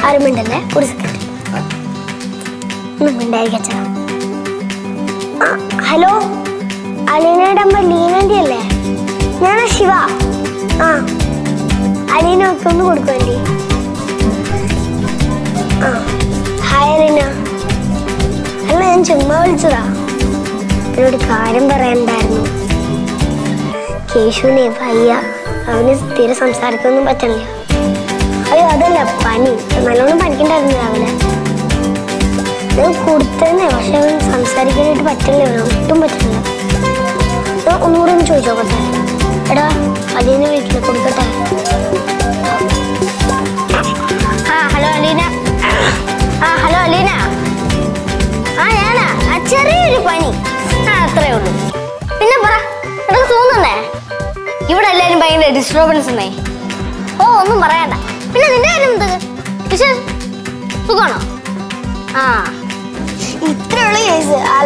ആരും മിണ്ടല്ലേ ഒരു സെക്കൻഡ് ഒന്നും മിണ്ടായിരിക്കച്ചാ ഹലോ അലീനയുടെ അമ്മ ലീനന്റെ അല്ലേ ഞാനാ ശിവ ആ അലീന ഒക്കെ ഒന്ന് കൊടുക്കുമല്ലേ ആ ഹായ് അലീന അല്ല ഞാൻ ചുമ്മാ വിളിച്ചതാ എന്നോട് കാര്യം പറയാനുണ്ടായിരുന്നു കേശുവിനെ വയ്യ അവന് തീരെ സംസാരിക്കൊന്നും പറ്റണില്ല അയ്യോ അതല്ല പനി നല്ലോണം പനിക്കണ്ടായിരുന്നു രാവിലെ ഞാൻ കൊടുത്തന്നെ പക്ഷെ അവൻ സംസാരിക്കാനായിട്ട് പറ്റില്ല അവന് ഒട്ടും പറ്റില്ല ഞാൻ ഒന്നുകൂടെ ഒന്ന് ചോദിച്ചോക്കട്ടെ എടാ അലീന വീട്ടിൽ കൊടുക്കട്ടെ ആ ഹലോ അലീന ആ ഹലോ അലീന ആ ഞാനാ ആ ചെറിയൊരു പനി ആ അത്രേ ഉള്ളൂ പിന്നെ പറ നിനക്ക് തോന്നുന്നേ ഇവിടെ എല്ലാരും ഭയങ്കര ഡിസ്റ്റർബൻസ് എന്നേ ഓ ഒന്നും പറയണ്ട പിന്നെ നിന്റെ കാര്യം എന്ത് വിശേഷം സുഖമാണോ ആ ഇത്രയുള്ള കേസ്